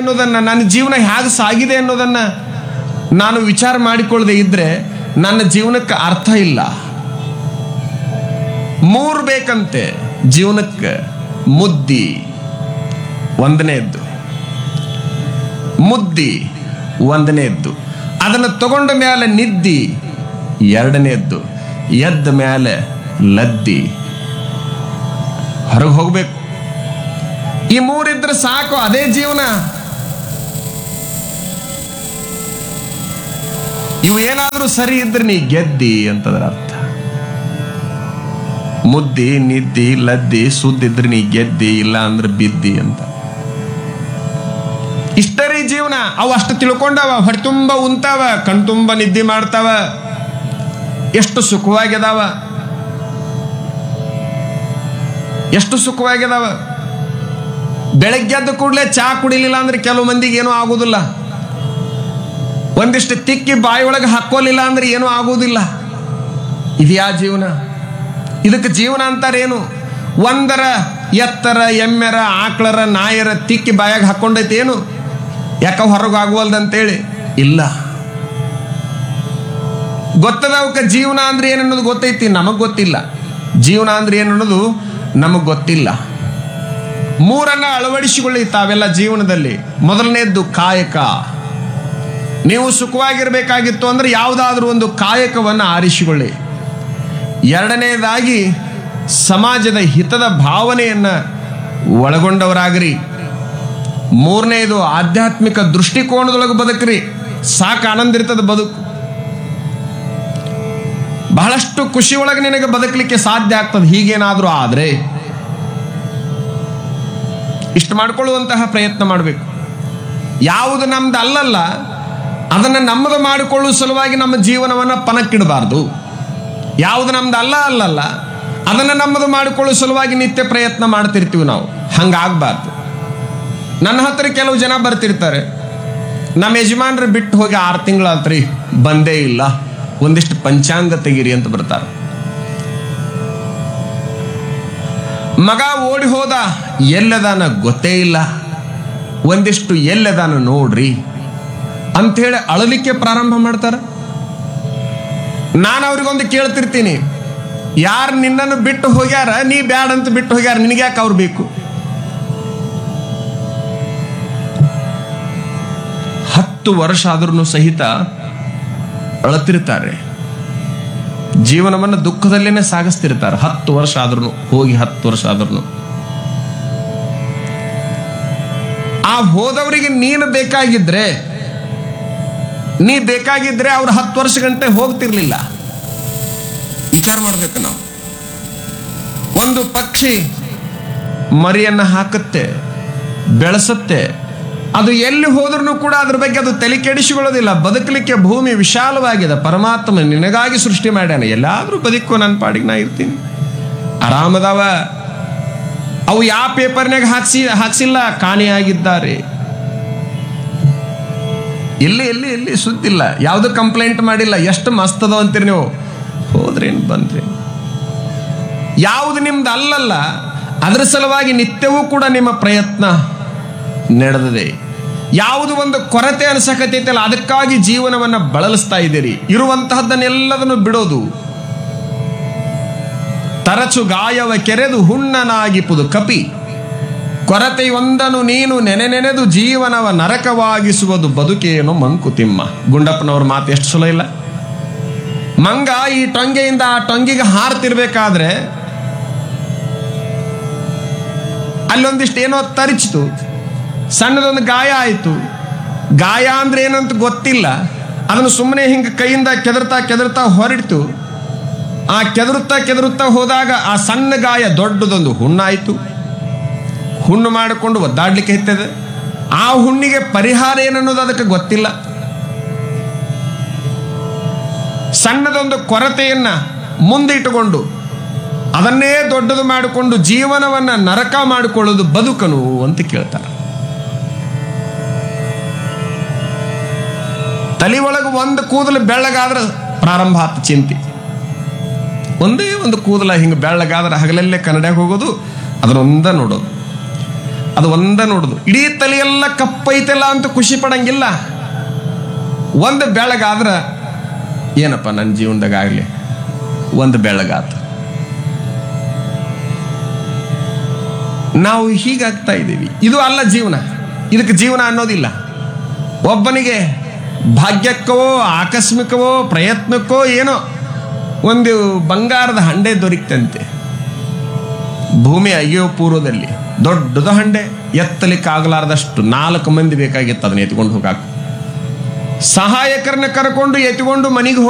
ಅನ್ನೋದನ್ನ ನನ್ನ ಜೀವನ ಹೇಗೆ ಸಾಗಿದೆ ಅನ್ನೋದನ್ನ ನಾನು ವಿಚಾರ ಮಾಡಿಕೊಳ್ಳದೆ ಇದ್ರೆ ನನ್ನ ಜೀವನಕ್ಕೆ ಅರ್ಥ ಇಲ್ಲ ಮೂರು ಬೇಕಂತೆ ಜೀವನಕ್ಕೆ ಮುದ್ದಿ ಒಂದನೇದ್ದು ಮುದ್ದಿ ಒಂದನೇದ್ದು ಅದನ್ನು ತಗೊಂಡ ಮೇಲೆ ನಿದ್ದಿ ಎರಡನೇದ್ದು ಎದ್ದ ಮೇಲೆ ಲದ್ದಿ ಹೊರಗೆ ಹೋಗ್ಬೇಕು ಈ ಮೂರಿದ್ರೆ ಸಾಕು ಅದೇ ಜೀವನ ಇವು ಏನಾದ್ರೂ ಸರಿ ಇದ್ರೆ ನೀ ಗೆದ್ದಿ ಅಂತದ್ರ ಅರ್ಥ ಮುದ್ದಿ ನಿದ್ದಿ ಲದ್ದಿ ಸುದ್ದಿದ್ರೆ ನೀ ಗೆದ್ದಿ ಇಲ್ಲ ಅಂದ್ರೆ ಬಿದ್ದಿ ಅಂತ ಇಷ್ಟೇ ರೀ ಜೀವನ ಅವು ಅಷ್ಟು ತಿಳ್ಕೊಂಡವ ಹೊಟ್ಟೆ ತುಂಬ ಉಂತಾವ ಕಣ್ ತುಂಬ ನಿದ್ದೆ ಮಾಡ್ತಾವ ಎಷ್ಟು ಸುಖವಾಗಿದಾವ ಎಷ್ಟು ಸುಖವಾಗಿದಾವ ಬೆಳಗ್ಗೆ ಎದ್ದ ಕೂಡಲೇ ಚಾ ಕುಡಿಲಿಲ್ಲ ಅಂದ್ರೆ ಕೆಲವು ಮಂದಿಗೆ ಏನೂ ಆಗುದಿಲ್ಲ ಒಂದಿಷ್ಟು ತಿಕ್ಕಿ ಬಾಯಿ ಒಳಗೆ ಹಾಕೋಲಿಲ್ಲ ಅಂದ್ರೆ ಏನೂ ಆಗುವುದಿಲ್ಲ ಇದ್ಯಾ ಜೀವನ ಇದಕ್ಕೆ ಜೀವನ ಅಂತಾರೇನು ಒಂದರ ಎತ್ತರ ಎಮ್ಮೆರ ಆಕಳರ ನಾಯರ ತಿಕ್ಕಿ ಬಾಯಾಗ ಹಾಕೊಂಡೈತಿ ಏನು ಯಾಕ ಹೊರಗಾಗುವಲ್ದಂತೇಳಿ ಇಲ್ಲ ಗೊತ್ತದವಕ್ಕ ಜೀವನ ಅಂದ್ರೆ ಏನನ್ನೋದು ಗೊತ್ತೈತಿ ನಮಗ್ ಗೊತ್ತಿಲ್ಲ ಜೀವನ ಅಂದ್ರೆ ಏನನ್ನೋದು ನಮಗ್ ಗೊತ್ತಿಲ್ಲ ಮೂರನ್ನ ಅಳವಡಿಸಿಕೊಳ್ಳಿ ತಾವೆಲ್ಲ ಜೀವನದಲ್ಲಿ ಮೊದಲನೇದ್ದು ಕಾಯಕ ನೀವು ಸುಖವಾಗಿರ್ಬೇಕಾಗಿತ್ತು ಅಂದ್ರೆ ಯಾವುದಾದ್ರೂ ಒಂದು ಕಾಯಕವನ್ನು ಆರಿಸಿಕೊಳ್ಳಿ ಎರಡನೇದಾಗಿ ಸಮಾಜದ ಹಿತದ ಭಾವನೆಯನ್ನ ಒಳಗೊಂಡವರಾಗ್ರಿ ಮೂರನೇದು ಆಧ್ಯಾತ್ಮಿಕ ದೃಷ್ಟಿಕೋನದೊಳಗೆ ಬದುಕ್ರಿ ಸಾಕು ಆನಂದ ಇರ್ತದ ಬದುಕು ಬಹಳಷ್ಟು ಖುಷಿ ಒಳಗೆ ನಿನಗೆ ಬದುಕಲಿಕ್ಕೆ ಸಾಧ್ಯ ಆಗ್ತದೆ ಹೀಗೇನಾದ್ರೂ ಆದ್ರೆ ಇಷ್ಟು ಮಾಡಿಕೊಳ್ಳುವಂತಹ ಪ್ರಯತ್ನ ಮಾಡಬೇಕು ಯಾವುದು ನಮ್ದು ಅಲ್ಲಲ್ಲ ಅದನ್ನ ನಮ್ಮದು ಮಾಡಿಕೊಳ್ಳುವ ಸಲುವಾಗಿ ನಮ್ಮ ಜೀವನವನ್ನ ಪನಕ್ಕಿಡಬಾರ್ದು ಯಾವುದು ನಮ್ದು ಅಲ್ಲ ಅಲ್ಲಲ್ಲ ಅದನ್ನ ನಮ್ಮದು ಮಾಡಿಕೊಳ್ಳುವ ಸಲುವಾಗಿ ನಿತ್ಯ ಪ್ರಯತ್ನ ಮಾಡ್ತಿರ್ತೀವಿ ನಾವು ಹಂಗಾಗ್ಬಾರ್ದು ನನ್ನ ಹತ್ರ ಕೆಲವು ಜನ ಬರ್ತಿರ್ತಾರೆ ನಮ್ಮ ಯಜಮಾನ್ರು ಬಿಟ್ಟು ಹೋಗಿ ಆರು ತಿಂಗಳಾತ್ರಿ ಬಂದೇ ಇಲ್ಲ ಒಂದಿಷ್ಟು ಪಂಚಾಂಗ ತೆಗೀರಿ ಅಂತ ಬರ್ತಾರೆ ಮಗ ಓಡಿ ಹೋದ ಎಲ್ಲದಾನ ಗೊತ್ತೇ ಇಲ್ಲ ಒಂದಿಷ್ಟು ಎಲ್ಲದಾನ ನೋಡ್ರಿ ಅಂಥೇಳಿ ಅಳಲಿಕ್ಕೆ ಪ್ರಾರಂಭ ಮಾಡ್ತಾರ ನಾನು ಅವ್ರಿಗೊಂದು ಕೇಳ್ತಿರ್ತೀನಿ ಯಾರು ನಿನ್ನನ್ನು ಬಿಟ್ಟು ಹೋಗ್ಯಾರ ನೀ ಬ್ಯಾಡ ಅಂತ ಬಿಟ್ಟು ಹೋಗ್ಯಾರ ನಿನಗ್ಯಾಕೆ ಅವ್ರು ಬೇಕು ಹತ್ತು ವರ್ಷ ಆದ್ರೂ ಸಹಿತ ಅಳತಿರ್ತಾರೆ ಜೀವನವನ್ನು ದುಃಖದಲ್ಲೇನೆ ಸಾಗಿಸ್ತಿರ್ತಾರೆ ಹತ್ತು ವರ್ಷ ಆದ್ರೂ ಹೋಗಿ ಹತ್ತು ವರ್ಷ ಆದ್ರೂ ಆ ಹೋದವರಿಗೆ ನೀನು ಬೇಕಾಗಿದ್ರೆ ನೀ ಬೇಕಾಗಿದ್ರೆ ಅವ್ರು ಹತ್ತು ವರ್ಷ ಗಂಟೆ ಹೋಗ್ತಿರ್ಲಿಲ್ಲ ವಿಚಾರ ಮಾಡ್ಬೇಕು ನಾವು ಒಂದು ಪಕ್ಷಿ ಮರಿಯನ್ನ ಹಾಕುತ್ತೆ ಬೆಳೆಸುತ್ತೆ ಅದು ಎಲ್ಲಿ ಹೋದ್ರೂ ಕೂಡ ಅದ್ರ ಬಗ್ಗೆ ಅದು ತಲೆ ಕೆಡಿಸಿಕೊಳ್ಳೋದಿಲ್ಲ ಬದುಕಲಿಕ್ಕೆ ಭೂಮಿ ವಿಶಾಲವಾಗಿದೆ ಪರಮಾತ್ಮ ನಿನಗಾಗಿ ಸೃಷ್ಟಿ ಮಾಡ್ಯಾನ ಎಲ್ಲಾದ್ರೂ ಬದುಕೋ ನನ್ನ ಪಾಡಿಗೆ ನಾ ಇರ್ತೀನಿ ಆರಾಮದವ ಅವು ಯಾವ ಪೇಪರ್ನಾಗ ಹಾಕ್ಸಿ ಹಾಕ್ಸಿಲ್ಲ ಕಾಣೆಯಾಗಿದ್ದಾರೆ ಎಲ್ಲಿ ಎಲ್ಲಿ ಎಲ್ಲಿ ಸುದ್ದಿಲ್ಲ ಯಾವುದು ಕಂಪ್ಲೇಂಟ್ ಮಾಡಿಲ್ಲ ಎಷ್ಟು ಮಸ್ತ್ ಅದಾವ ಅಂತೀರಿ ನೀವು ಹೋದ್ರೇನು ಬಂದ್ರಿ ಯಾವುದು ನಿಮ್ದು ಅಲ್ಲಲ್ಲ ಅದರ ಸಲುವಾಗಿ ನಿತ್ಯವೂ ಕೂಡ ನಿಮ್ಮ ಪ್ರಯತ್ನ ನಡೆದಿದೆ ಯಾವುದು ಒಂದು ಕೊರತೆ ಅನ್ಸಕತೈತಲ್ಲ ಅದಕ್ಕಾಗಿ ಜೀವನವನ್ನ ಬಳಲಿಸ್ತಾ ಇದ್ದೀರಿ ಇರುವಂತಹದ್ದನ್ನೆಲ್ಲದನ್ನು ಬಿಡೋದು ತರಚು ಗಾಯವ ಕೆರೆದು ಹುಣ್ಣನಾಗಿಪುದು ಕಪಿ ಕೊರತೆಯೊಂದನು ನೀನು ನೆನೆ ನೆನೆದು ಜೀವನವ ನರಕವಾಗಿಸುವುದು ಬದುಕೇನು ಮಂಕುತಿಮ್ಮ ಗುಂಡಪ್ಪನವ್ರ ಮಾತು ಎಷ್ಟು ಸುಲ ಇಲ್ಲ ಮಂಗ ಈ ಟೊಂಗೆಯಿಂದ ಆ ಟೊಂಗಿಗೆ ಹಾರ್ತಿರ್ಬೇಕಾದ್ರೆ ಅಲ್ಲೊಂದಿಷ್ಟು ಏನೋ ತರಿಚಿತು ಸಣ್ಣದೊಂದು ಗಾಯ ಆಯಿತು ಗಾಯ ಅಂದ್ರೆ ಏನಂತ ಗೊತ್ತಿಲ್ಲ ಅದನ್ನು ಸುಮ್ಮನೆ ಹಿಂಗೆ ಕೈಯಿಂದ ಕೆದರ್ತಾ ಕೆದರ್ತಾ ಹೊರಡ್ತು ಆ ಕೆದರುತ್ತಾ ಕೆದರುತ್ತಾ ಹೋದಾಗ ಆ ಸಣ್ಣ ಗಾಯ ದೊಡ್ಡದೊಂದು ಹುಣ್ಣಾಯಿತು ಹುಣ್ಣು ಮಾಡಿಕೊಂಡು ಒದ್ದಾಡ್ಲಿಕ್ಕೆ ಹೆತ್ತದೆ ಆ ಹುಣ್ಣಿಗೆ ಪರಿಹಾರ ಏನನ್ನೋದು ಅದಕ್ಕೆ ಗೊತ್ತಿಲ್ಲ ಸಣ್ಣದೊಂದು ಕೊರತೆಯನ್ನ ಮುಂದಿಟ್ಟುಕೊಂಡು ಅದನ್ನೇ ದೊಡ್ಡದು ಮಾಡಿಕೊಂಡು ಜೀವನವನ್ನ ನರಕ ಮಾಡಿಕೊಳ್ಳೋದು ಬದುಕನು ಅಂತ ಕೇಳ್ತಾರೆ ತಲೆ ಒಳಗೆ ಒಂದು ಕೂದಲು ಬೆಳ್ಳಗಾದ್ರೆ ಪ್ರಾರಂಭ ಆತ ಚಿಂತೆ ಒಂದೇ ಒಂದು ಕೂದಲ ಹಿಂಗೆ ಬೆಳ್ಳಗಾದ್ರೆ ಹಗಲಲ್ಲೇ ಕನ್ನಡಕ್ಕೆ ಹೋಗೋದು ಅದರೊಂದ ನೋಡೋದು ಅದು ಒಂದ ನೋಡುದು ಇಡೀ ತಲೆಯೆಲ್ಲ ಕಪ್ಪೈತೆಲ್ಲ ಅಂತ ಖುಷಿ ಪಡಂಗಿಲ್ಲ ಒಂದು ಬೆಳಗಾದ್ರ ಏನಪ್ಪ ನನ್ನ ಜೀವನದಾಗ ಆಗಲಿ ಒಂದು ಬೆಳಗಾತು ನಾವು ಹೀಗಾಗ್ತಾ ಇದ್ದೀವಿ ಇದು ಅಲ್ಲ ಜೀವನ ಇದಕ್ಕೆ ಜೀವನ ಅನ್ನೋದಿಲ್ಲ ಒಬ್ಬನಿಗೆ ಭಾಗ್ಯಕ್ಕೋ ಆಕಸ್ಮಿಕವೋ ಪ್ರಯತ್ನಕ್ಕೋ ಏನೋ ಒಂದು ಬಂಗಾರದ ಹಂಡೆ ದೊರಕ್ತಂತೆ ಭೂಮಿ ಅಯ್ಯೋ ಪೂರ್ವದಲ್ಲಿ ದೊಡ್ಡದು ಹಂಡೆ ಎತ್ತಲಿಕ್ಕಾಗಲಾರ್ದಷ್ಟು ನಾಲ್ಕು ಮಂದಿ ಬೇಕಾಗಿತ್ತು ಅದನ್ನ ಎತ್ಕೊಂಡು ಹೋಗಾಕ ಸಹಾಯಕರನ್ನ ಕರ್ಕೊಂಡು ಎತ್ಕೊಂಡು ಮನೆಗೆ